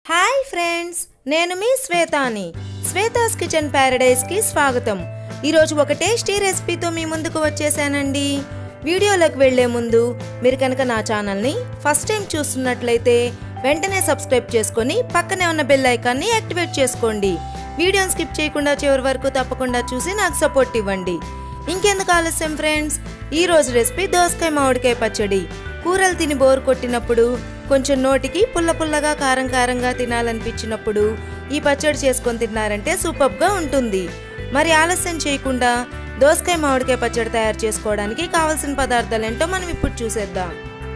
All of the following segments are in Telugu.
హాయ్ ఫ్రెండ్స్ నేను మీ శ్వేతాని శ్వేతాస్ కిచెన్ ప్యారడైజ్కి స్వాగతం ఈరోజు ఒక టేస్టీ రెసిపీతో మీ ముందుకు వచ్చేసానండి వీడియోలోకి వెళ్లే ముందు మీరు కనుక నా ఛానల్ని ఫస్ట్ టైం చూస్తున్నట్లయితే వెంటనే సబ్స్క్రైబ్ చేసుకొని పక్కనే ఉన్న బెల్ ఐకాన్ని యాక్టివేట్ చేసుకోండి వీడియోని స్కిప్ చేయకుండా చివరి వరకు తప్పకుండా చూసి నాకు సపోర్ట్ ఇవ్వండి ఇంకెందుకు ఆలస్యం ఫ్రెండ్స్ ఈ రోజు రెసిపీ దోసకాయ మామిడికాయ పచ్చడి కూరలు తిని బోరు కొట్టినప్పుడు కొంచెం నోటికి పుల్ల పుల్లగా కారం కారంగా తినాలనిపించినప్పుడు ఈ పచ్చడి చేసుకొని తిన్నారంటే సూపర్గా ఉంటుంది మరి ఆలస్యం చేయకుండా దోసకాయ మామిడికాయ పచ్చడి తయారు చేసుకోవడానికి కావలసిన పదార్థాలు ఏంటో మనం ఇప్పుడు చూసేద్దాం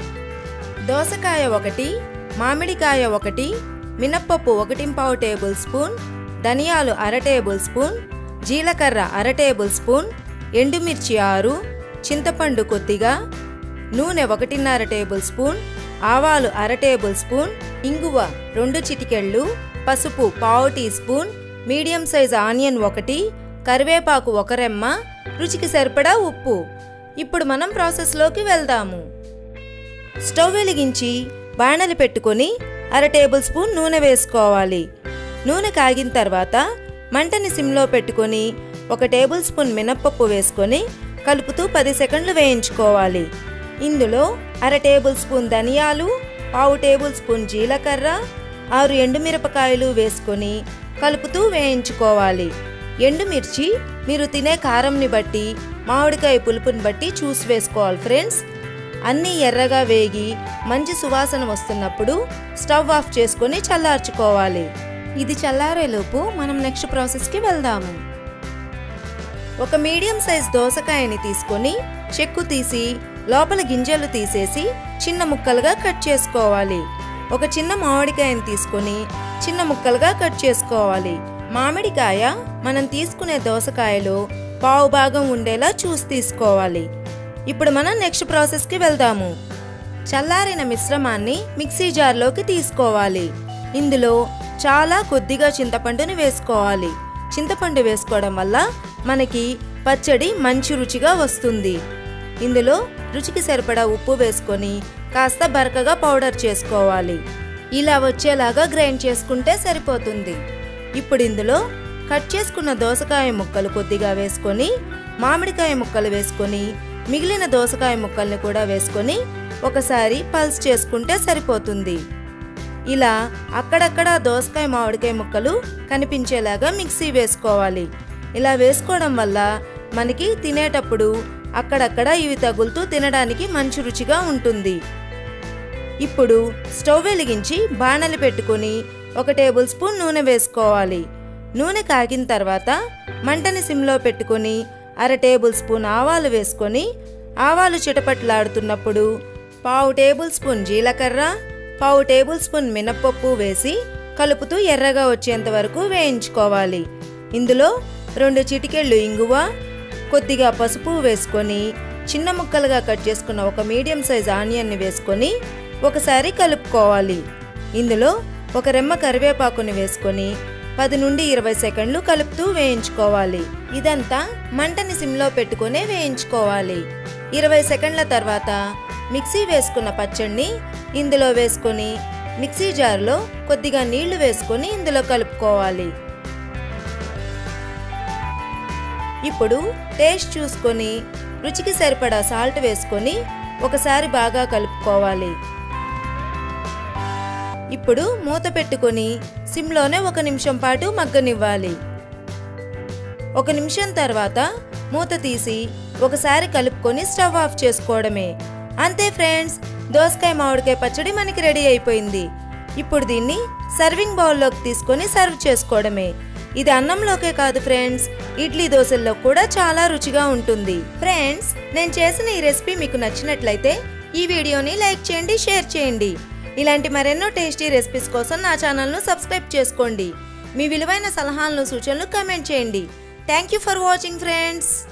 దోసకాయ ఒకటి మామిడికాయ ఒకటి మినప్పప్పు ఒకటి పావు టేబుల్ స్పూన్ ధనియాలు అర టేబుల్ స్పూన్ జీలకర్ర అర టేబుల్ స్పూన్ ఎండుమిర్చి ఆరు చింతపండు కొద్దిగా నూనె ఒకటిన్నర టేబుల్ స్పూన్ ఆవాలు అర టేబుల్ స్పూన్ ఇంగువ రెండు చిటికెళ్ళు పసుపు పావు teaspoon medium size onion ఒకటి కరివేపాకు ఒక రెమ్మ రుచికి సరిపడా ఉప్పు ఇప్పుడు మనం ప్రాసెస్లోకి వెళ్దాము స్టవ్ వెలిగించి బాణలి పెట్టుకొని అర టేబుల్ స్పూన్ నూనె వేసుకోవాలి నూనె కాగిన తర్వాత మంటని సిమ్లో పెట్టుకొని ఒక టేబుల్ స్పూన్ మినప్పప్పు వేసుకొని కలుపుతూ పది సెకండ్లు వేయించుకోవాలి ఇందులో అర టేబుల్ స్పూన్ ధనియాలు పావు టేబుల్ స్పూన్ జీలకర్ర ఆరు ఎండుమిరపకాయలు వేసుకొని కలుపుతూ వేయించుకోవాలి ఎండుమిర్చి మీరు తినే కారంని బట్టి మామిడికాయ పులుపుని బట్టి చూసి వేసుకోవాలి ఫ్రెండ్స్ అన్నీ ఎర్రగా వేగి మంచి సువాసన వస్తున్నప్పుడు స్టవ్ ఆఫ్ చేసుకొని చల్లార్చుకోవాలి ఇది చల్లారేలోపు మనం నెక్స్ట్ ప్రాసెస్కి వెళ్దాము ఒక మీడియం సైజ్ దోసకాయని తీసుకొని చెక్కు తీసి లోపల గింజలు తీసేసి చిన్న ముక్కలుగా కట్ చేసుకోవాలి ఒక చిన్న మామిడికాయని తీసుకొని చిన్న ముక్కలుగా కట్ చేసుకోవాలి మామిడికాయ మనం తీసుకునే దోసకాయలో పావు భాగం ఉండేలా చూసి తీసుకోవాలి ఇప్పుడు మనం నెక్స్ట్ ప్రాసెస్కి వెళ్దాము చల్లారిన మిశ్రమాన్ని మిక్సీ జార్లోకి తీసుకోవాలి ఇందులో చాలా కొద్దిగా చింతపండుని వేసుకోవాలి చింతపండు వేసుకోవడం వల్ల మనకి పచ్చడి మంచి రుచిగా వస్తుంది ఇందులో రుచికి సరిపడా ఉప్పు వేసుకొని కాస్త బరకగా పౌడర్ చేసుకోవాలి ఇలా వచ్చేలాగా గ్రైండ్ చేసుకుంటే సరిపోతుంది ఇప్పుడు ఇందులో కట్ చేసుకున్న దోసకాయ ముక్కలు కొద్దిగా వేసుకొని మామిడికాయ ముక్కలు వేసుకొని మిగిలిన దోసకాయ ముక్కల్ని కూడా వేసుకొని ఒకసారి పల్స్ చేసుకుంటే సరిపోతుంది ఇలా అక్కడక్కడ దోసకాయ మామిడికాయ ముక్కలు కనిపించేలాగా మిక్సీ వేసుకోవాలి ఇలా వేసుకోవడం వల్ల మనకి తినేటప్పుడు అక్కడక్కడ ఇవి తగులుతూ తినడానికి మంచి రుచిగా ఉంటుంది ఇప్పుడు స్టవ్ వెలిగించి బాణలి పెట్టుకొని ఒక టేబుల్ స్పూన్ నూనె వేసుకోవాలి నూనె కాగిన తర్వాత మంటని సిమ్లో పెట్టుకొని అర టేబుల్ స్పూన్ ఆవాలు వేసుకొని ఆవాలు చిటపట్లాడుతున్నప్పుడు పావు టేబుల్ స్పూన్ జీలకర్ర పావు టేబుల్ స్పూన్ మినప్పప్పు వేసి కలుపుతూ ఎర్రగా వచ్చేంత వరకు వేయించుకోవాలి ఇందులో రెండు చిటికెళ్ళు ఇంగువ కొద్దిగా పసుపు వేసుకొని చిన్న ముక్కలుగా కట్ చేసుకున్న ఒక మీడియం సైజ్ ఆనియన్ని వేసుకొని ఒకసారి కలుపుకోవాలి ఇందులో ఒక రెమ్మ కరివేపాకుని వేసుకొని పది నుండి ఇరవై సెకండ్లు కలుపుతూ వేయించుకోవాలి ఇదంతా మంటని సిమ్లో పెట్టుకునే వేయించుకోవాలి ఇరవై సెకండ్ల తర్వాత మిక్సీ వేసుకున్న పచ్చడిని ఇందులో వేసుకొని మిక్సీ జార్లో కొద్దిగా నీళ్లు వేసుకొని ఇందులో కలుపుకోవాలి ఇప్పుడు టేస్ట్ చూసుకొని రుచికి సరిపడా సాల్ట్ వేసుకొని ఒకసారి బాగా కలుపుకోవాలి ఇప్పుడు మూత పెట్టుకొని సిమ్లోనే ఒక నిమిషం పాటు మగ్గనివ్వాలి ఒక నిమిషం తర్వాత మూత తీసి ఒకసారి కలుపుకొని స్టవ్ ఆఫ్ చేసుకోవడమే అంతే ఫ్రెండ్స్ దోసకాయ మామిడికాయ పచ్చడి మనకి రెడీ అయిపోయింది ఇప్పుడు దీన్ని సర్వింగ్ బౌల్లోకి తీసుకొని సర్వ్ చేసుకోవడమే ఇది అన్నంలోకే కాదు ఫ్రెండ్స్ ఇడ్లీ దోశల్లో కూడా చాలా రుచిగా ఉంటుంది ఫ్రెండ్స్ నేను చేసిన ఈ రెసిపీ మీకు నచ్చినట్లయితే ఈ వీడియోని లైక్ చేయండి షేర్ చేయండి ఇలాంటి మరెన్నో టేస్టీ రెసిపీస్ కోసం నా ఛానల్ను సబ్స్క్రైబ్ చేసుకోండి మీ విలువైన సలహాలను సూచనలు కమెంట్ చేయండి thank you for watching friends